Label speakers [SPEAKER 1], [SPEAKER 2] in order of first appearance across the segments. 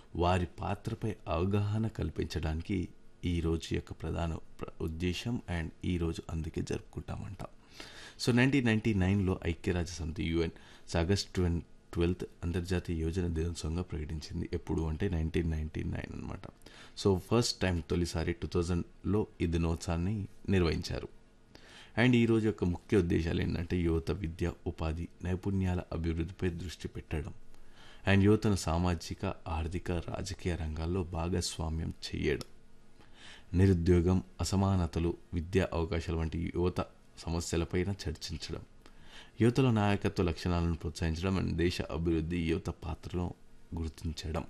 [SPEAKER 1] వారి పాత్రపై అవగాహన కల్పించడానికి ఈ రోజు యొక్క ప్రధాన ప్ర- ఉద్దేశం అండ్ ఈ రోజు అందుకే జరుపుకుంటామంట సో నైన్టీన్ నైన్టీ నైన్లో ఐక్యరాజ్య సమితి యుఎన్ ఆగస్ట్ ట్వెన్ ట్వెల్త్ అంతర్జాతీయ యోజన దినోత్సవంగా ప్రకటించింది ఎప్పుడు అంటే నైన్టీన్ నైన్టీ నైన్ అనమాట సో ఫస్ట్ టైం తొలిసారి టూ థౌజండ్లో ఈ దినోత్సవాన్ని నిర్వహించారు అండ్ ఈ రోజు యొక్క ముఖ్య ఉద్దేశాలు ఏంటంటే యువత విద్య ఉపాధి నైపుణ్యాల అభివృద్ధిపై దృష్టి పెట్టడం అండ్ యువతను సామాజిక ఆర్థిక రాజకీయ రంగాల్లో భాగస్వామ్యం చేయడం నిరుద్యోగం అసమానతలు విద్యా అవకాశాల వంటి యువత సమస్యలపైన చర్చించడం యువతలో నాయకత్వ లక్షణాలను ప్రోత్సహించడం అండ్ దేశ అభివృద్ధి యువత పాత్రను గుర్తించడం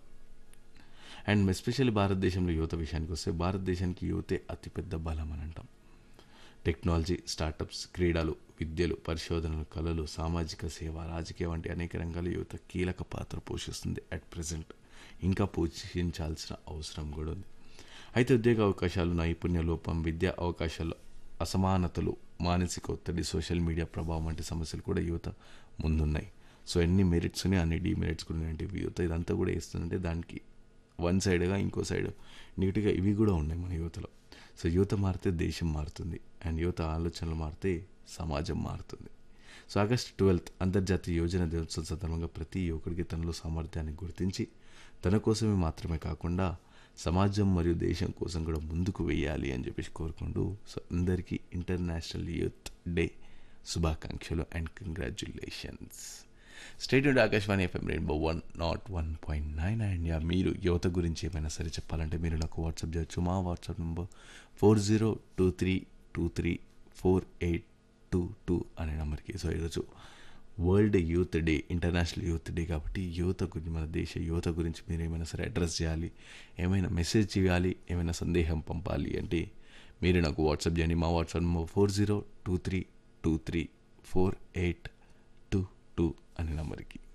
[SPEAKER 1] అండ్ ఎస్పెషల్లీ భారతదేశంలో యువత విషయానికి వస్తే భారతదేశానికి యువతే అతిపెద్ద బలం అని అంటాం టెక్నాలజీ స్టార్టప్స్ క్రీడలు విద్యలు పరిశోధనలు కళలు సామాజిక సేవ రాజకీయ వంటి అనేక రంగాల్లో యువత కీలక పాత్ర పోషిస్తుంది అట్ ప్రజెంట్ ఇంకా పోషించాల్సిన అవసరం కూడా ఉంది అయితే ఉద్యోగ అవకాశాలు నైపుణ్య లోపం విద్యా అవకాశాలు అసమానతలు మానసిక ఒత్తిడి సోషల్ మీడియా ప్రభావం వంటి సమస్యలు కూడా యువత ముందున్నాయి సో ఎన్ని మెరిట్స్ ఉన్నాయి అన్ని డిమెరిట్స్ కూడా ఉన్నాయంటే యువత ఇదంతా కూడా వేస్తుందంటే దానికి వన్ సైడ్గా ఇంకో సైడ్ నీట్గా ఇవి కూడా ఉన్నాయి మన యువతలో సో యువత మారితే దేశం మారుతుంది అండ్ యువత ఆలోచనలు మారితే సమాజం మారుతుంది సో ఆగస్ట్ ట్వెల్త్ అంతర్జాతీయ యోజన దినోత్సవం సందర్భంగా ప్రతి యువకుడికి తనలో సామర్థ్యాన్ని గుర్తించి తన కోసమే మాత్రమే కాకుండా సమాజం మరియు దేశం కోసం కూడా ముందుకు వెయ్యాలి అని చెప్పేసి కోరుకుంటూ సో అందరికీ ఇంటర్నేషనల్ యూత్ డే శుభాకాంక్షలు అండ్ కంగ్రాచులేషన్స్ స్టేట్ నుండి Akashvani FM rainbow one not one point nine and yeah మీరు యువత గురించి ఏమైనా సరే చెప్పాలంటే మీరు నాకు వాట్సాప్ చేయొచ్చు మా WhatsApp number four zero two three two three four eight two two అనే నెంబర్కి సో ఈరోజు world youth day international youth day కాబట్టి యువత గురించి మన దేశ యువత గురించి మీరు ఏమైనా సరే అడ్రస్ చేయాలి ఏమైనా మెసేజ్ చేయాలి ఏమైనా సందేహం పంపాలి అంటే మీరు నాకు వాట్సాప్ చేయండి మా WhatsApp number four zero two three two three four eight two two అనే నెంబర్కి